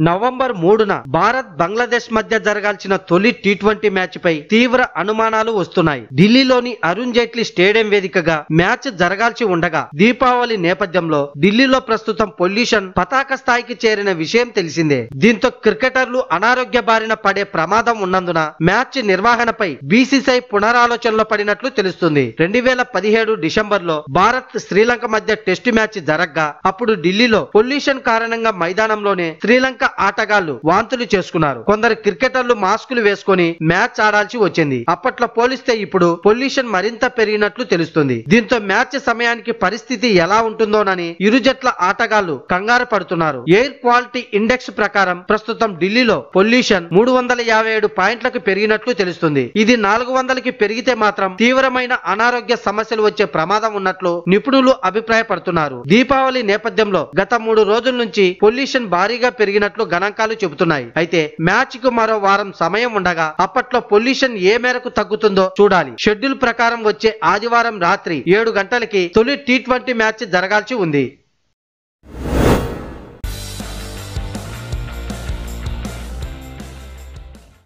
November మూడున భారత్ బంగ్లాదేశ్ మధ్య జరగాల్సిన తొలి టీ ట్వంటీ మ్యాచ్ పై తీవ్ర అనుమానాలు వస్తున్నాయి ఢిల్లీలోని అరుణ్ జైట్లీ స్టేడియం వేదికగా మ్యాచ్ జరగాల్సి ఉండగా దీపావళి నేపథ్యంలో ఢిల్లీలో ప్రస్తుతం పొల్యూషన్ పతాక స్థాయికి చేరిన విషయం తెలిసిందే దీంతో క్రికెటర్లు అనారోగ్య బారిన పడే ప్రమాదం ఉన్నందున మ్యాచ్ నిర్వహణపై బీసీసీఐ పునరాలోచనలో పడినట్లు తెలుస్తుంది రెండు వేల పదిహేడు డిసెంబర్ లో భారత్ శ్రీలంక మధ్య టెస్ట్ మ్యాచ్ జరగ్గా అప్పుడు ఢిల్లీలో పొల్యూషన్ కారణంగా మైదానంలోనే శ్రీలంక ఆటగాళ్లు వాంతులు చేసుకున్నారు కొందరు క్రికెటర్లు మాస్కులు వేసుకొని మ్యాచ్ ఆడాల్సి వచ్చింది అప్పట్లో పోలిస్తే ఇప్పుడు పొల్యూషన్ మరింత పెరిగినట్లు తెలుస్తుంది దీంతో మ్యాచ్ సమయానికి పరిస్థితి ఎలా ఉంటుందోనని ఇరు జట్ల ఆటగాళ్లు కంగారు పడుతున్నారు ఎయిర్ క్వాలిటీ ఇండెక్స్ ప్రకారం ప్రస్తుతం ఢిల్లీలో పొల్యూషన్ మూడు వందల యాభై ఏడు పాయింట్లకు పెరిగినట్లు తెలుస్తుంది ఇది నాలుగు వందలకి పెరిగితే మాత్రం తీవ్రమైన అనారోగ్య సమస్యలు వచ్చే ప్రమాదం ఉన్నట్లు నిపుణులు అభిప్రాయపడుతున్నారు దీపావళి నేపథ్యంలో గత మూడు రోజుల నుంచి పొల్యూషన్ భారీగా పెరిగినట్లు గణాంకాలు చెబుతున్నాయి అయితే మ్యాచ్ కు మరో వారం సమయం ఉండగా అప్పట్లో పొల్యూషన్ ఏ మేరకు తగ్గుతుందో చూడాలి షెడ్యూల్ ప్రకారం వచ్చే ఆదివారం రాత్రి ఏడు గంటలకి తొలి టీ ట్వంటీ మ్యాచ్ జరగాల్సి ఉంది